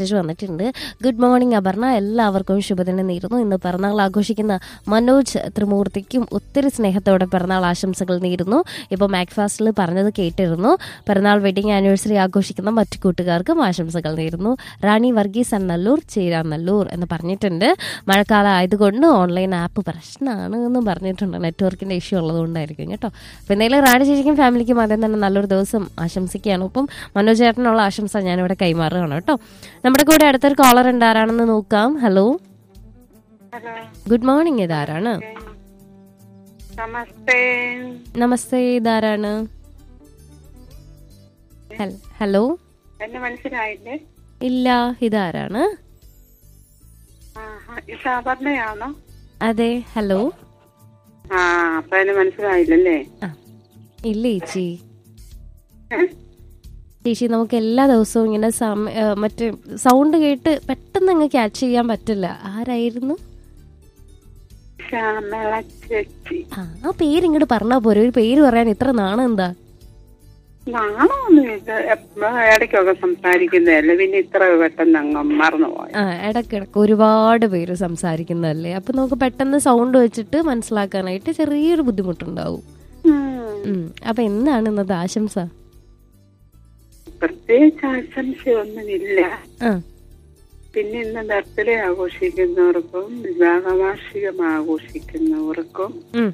Message വന്നിട്ടുണ്ട് good morning Aparna എല്ലാവർക്കും ശുഭദിനം നേരുന്നു ഇന്ന് പിറന്നാൾ ആഘോഷിക്കുന്ന മനോജ് ത്രിമൂർത്തിക്കും ഒത്തിരി സ്നേഹത്തോടെ പിറന്നാൾ ആശംസകൾ നേരുന്നു ഇപ്പോൾ മാക്ഫാസ്റ്റിൽ പറഞ്ഞത് കേട്ടിരുന്നു പിറന്നാൾ വെഡിങ് ആനിവേഴ്സറി ആഘോഷിക്കുന്ന മറ്റു കൂട്ടുകാർക്കും ആശംസകൾ നേരുന്നു റാണി വർഗീസ് അന്നല്ലൂർ ചേരാനല്ലൂർ എന്ന് പറഞ്ഞിട്ടുണ്ട് മഴക്കാലം ആയതുകൊണ്ട് ഓൺലൈൻ ആപ്പ് പ്രശ്നമാണ് എന്ന് പറഞ്ഞിട്ടുണ്ട് നെറ്റ്വർക്കിന്റെ ഇഷ്യൂ ഉള്ളതുകൊണ്ടായിരിക്കും കേട്ടോ അപ്പോൾ എന്തായാലും റാണി ചേച്ചിക്കും ഫാമിലിക്കും ആദ്യം തന്നെ നല്ലൊരു ദിവസം ആശംസിക്കുകയാണ് ഇപ്പം മനോജ് ചേട്ടനുള്ള ആശംസ ഞാനിവിടെ കൈമാറുകയാണ് കേട്ടോ നമ്മുടെ കൂടെ അടുത്തൊരു കോളർ ഉണ്ട് ആരാണെന്ന് നോക്കാം ഹലോ ഹലോ ഗുഡ് മോർണിംഗ് ഇതാരാണ് നമസ്തേ നമസ്തേ ഇതാരാണ് ഹൽ- ഹലോ എന്നെ മനസ്സിലായില്ലേ ഇല്ല ഇതാരാണ് ആഹാ, ഇത് അപർണയാണോ അതെ ഹലോ ആ അപ്പൊ എന്നെ മനസ്സിലായില്ലല്ലേ ആ ഇല്ല ചേച്ചി ഏ? ചേച്ചി നമുക്ക് എല്ലാ ദിവസവും ഇങ്ങനെ സമ- ഏ, മറ്റേ സൗണ്ട് കേട്ട് പെട്ടെന്ന് അങ്ങ് ക്യാച്ച് ചെയ്യാൻ പറ്റില്ല ആരായിരുന്നു ശ്യാമള ചേച്ചി ആ ആ പേര് ഇങ്ങോട്ട് പറഞ്ഞാ പോരെ ഒരു പേര് പറയാൻ ഇത്ര നാണം എന്താ നാണമൊന്നും ഇത് എപ്പ- ഇടയ്ക്കൊക്കെ സംസാരിക്കുന്നതല്ലേ പിന്നെ ഇത്ര പെട്ടെന്ന് അങ്ങ് മറന്നുപോയി ആ ഇടക്കിടക്ക് ഒരുപാട് പേര് സംസാരിക്കുന്നതല്ലേ അപ്പൊ നമുക്ക് പെട്ടെന്ന് സൗണ്ട് വെച്ചിട്ട് മനസ്സിലാക്കാനായിട്ട് ചെറിയൊരു ബുദ്ധിമുട്ടുണ്ടാവും ഉം. അപ്പൊ എന്താണ് ഇന്നത്തെ ആശംസ പ്രത്യേകിച്ച് ആശംസയൊന്നുമില്ല ആ പിന്നെ ഇന്ന് ബർത്ത്ഡേ ആഘോഷിക്കുന്നവർക്കും വിവാഹ വാർഷികം ആഘോഷിക്കുന്നവർക്കും ഉം.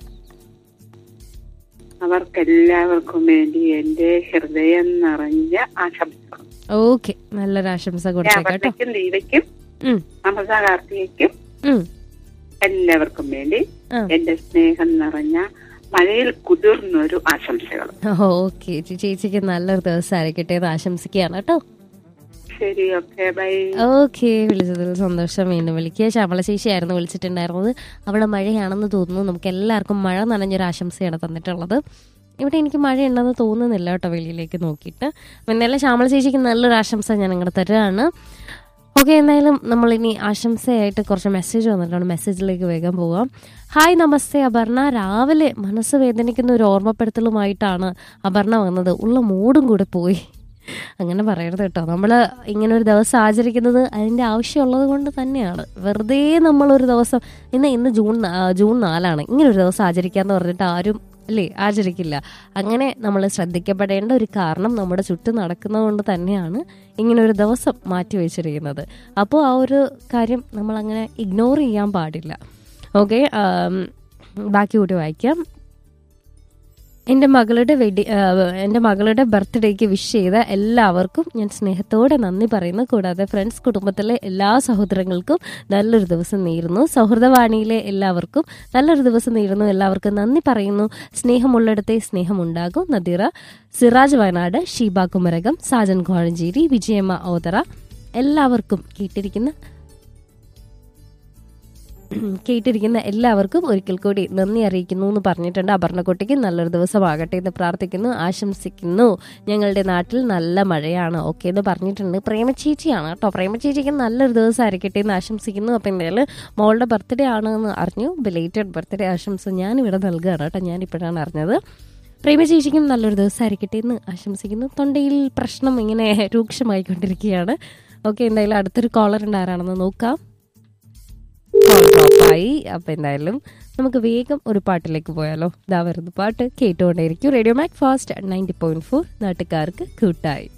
അവർക്കെല്ലാവർക്കും വേണ്ടി എന്റെ ഹൃദയം നിറഞ്ഞ ആശംസകൾ ഓക്കെ നല്ലൊരു ആശംസ കൊടുത്തേക്കാം കേട്ടോ അവർക്കും ദീപയ്ക്കും ഉം. അമൃത കാർത്തികയ്ക്കും ഉം. എല്ലാവർക്കും വേണ്ടി ആ. എന്റെ സ്നേഹം നിറഞ്ഞ മഴയിൽ കുതിർന്നൊരു ആശംസകൾ ഓക്കെ ചേച്ചിക്ക് നല്ലൊരു ദിവസം ആയിരിക്കട്ടെ എന്ന് ആശംസിക്കുകയാണ് കേട്ടോ ശരി ഓക്കെ ബൈ ഓക്കെ വിളിച്ചതിൽ സന്തോഷം വീണ്ടും വിളിക്കുക ശ്യാമള ചേച്ചിയായിരുന്നു വിളിച്ചിട്ടുണ്ടായിരുന്നത് അവിടെ മഴയാണെന്ന് തോന്നുന്നു നമുക്ക് എല്ലാവർക്കും മഴ നനഞ്ഞൊരു ആശംസയാണ് തന്നിട്ടുള്ളത് ഇവിടെ എനിക്ക് മഴ ഉണ്ടെന്ന് തോന്നുന്നില്ല കേട്ടോ വെളിയിലേക്ക് നോക്കിയിട്ട് അപ്പം എന്തായാലും ശ്യാമള ചേച്ചിക്ക് നല്ലൊരു ആശംസ ഞാൻ ഇങ്ങോട്ട് തരുകയാണ് ഓക്കെ എന്തായാലും നമ്മളിനി ആശംസയായിട്ട് കുറച്ച് മെസ്സേജ് വന്നിട്ടുണ്ട് മെസ്സേജിലേക്ക് വേഗം പോകാം ഹായ് നമസ്തേ അപർണ രാവിലെ മനസ്സ് വേദനിക്കുന്ന ഒരു ഓർമ്മപ്പെടുത്തലുമായിട്ടാണ് അപർണ വന്നത് ഉള്ള മൂടും കൂടെ പോയി അങ്ങനെ പറയരുത് കേട്ടോ നമ്മൾ ഇങ്ങനെ ഒരു ദിവസം ആചരിക്കുന്നത് അതിൻ്റെ ആവശ്യമുള്ളത് കൊണ്ട് തന്നെയാണ് വെറുതെ നമ്മളൊരു ദിവസം ഇന്ന് ഇന്ന് ജൂൺ നാ- ആ, ജൂൺ നാലാണ് ഇങ്ങനെ ഒരു ദിവസം ആചരിക്കാന്ന് പറഞ്ഞിട്ട് ആരും അല്ലേ ആചരിക്കില്ല അങ്ങനെ നമ്മൾ ശ്രദ്ധിക്കപ്പെടേണ്ട ഒരു കാരണം നമ്മുടെ ചുറ്റും നടക്കുന്നത് കൊണ്ട് തന്നെയാണ് ഇങ്ങനെ ഒരു ദിവസം മാറ്റി വെച്ചിരിക്കുന്നത് അപ്പോൾ ആ ഒരു കാര്യം നമ്മൾ അങ്ങനെ ഇഗ്നോർ ചെയ്യാൻ പാടില്ല ഓക്കെ ബാക്കി കൂടി വായിക്കാം എൻ്റെ മകളുടെ വെഡി എൻ്റെ മകളുടെ ബർത്ത്ഡേക്ക് വിഷ് ചെയ്ത എല്ലാവർക്കും ഞാൻ സ്നേഹത്തോടെ നന്ദി പറയുന്നു കൂടാതെ ഫ്രണ്ട്സ് കുടുംബത്തിലെ എല്ലാ സഹോദരങ്ങൾക്കും നല്ലൊരു ദിവസം നേരുന്നു സൗഹൃദവാണിയിലെ എല്ലാവർക്കും നല്ലൊരു ദിവസം നേരുന്നു എല്ലാവർക്കും നന്ദി പറയുന്നു സ്നേഹമുള്ളിടത്തെ സ്നേഹമുണ്ടാകും നദീറ സിറാജ് വയനാട് ഷീബ കുമരകം സാജൻ കോഴഞ്ചേരി വിജയമ്മ ഓതറ എല്ലാവർക്കും കേട്ടിരിക്കുന്ന കേട്ടിരിക്കുന്ന എല്ലാവർക്കും ഒരിക്കൽ കൂടി നന്ദി അറിയിക്കുന്നു എന്ന് പറഞ്ഞിട്ടുണ്ട് അപർണക്കുട്ടിക്ക് നല്ലൊരു ദിവസമാകട്ടെ എന്ന് പ്രാർത്ഥിക്കുന്നു ആശംസിക്കുന്നു ഞങ്ങളുടെ നാട്ടിൽ നല്ല മഴയാണ് ഓക്കെ എന്ന് പറഞ്ഞിട്ടുണ്ട് പ്രേമചേച്ചിയാണ് കേട്ടോ പ്രേമചേച്ചിക്ക് നല്ലൊരു ദിവസം ആയിരിക്കട്ടെ എന്ന് ആശംസിക്കുന്നു അപ്പം എന്തായാലും മോളുടെ ബർത്ത്ഡേ ആണ് എന്ന് അറിഞ്ഞു ബിലേറ്റഡ് ബർത്ത്ഡേ ആശംസ ഞാൻ ഇവിടെ നൽകുകയാണ് കേട്ടോ ഞാൻ ഇപ്പോഴാണ് അറിഞ്ഞത് പ്രേമചേച്ചിക്കും നല്ലൊരു ദിവസം ആയിരിക്കട്ടെ എന്ന് ആശംസിക്കുന്നു തൊണ്ടയിൽ പ്രശ്നം ഇങ്ങനെ രൂക്ഷമായിക്കൊണ്ടിരിക്കുകയാണ് ഓക്കെ എന്തായാലും അടുത്തൊരു കോളർ ഉണ്ട് ആരാണെന്ന് നോക്കാം കോൾ ഡ്രോപ്പായി അപ്പം എന്തായാലും നമുക്ക് വേഗം ഒരു പാട്ടിലേക്ക് പോയാലോ ഇതാ വരുന്ന പാട്ട് കേട്ടുകൊണ്ടേയിരിക്കും radio Macfast ninety point four നാട്ടുകാർക്ക് കൂട്ടായി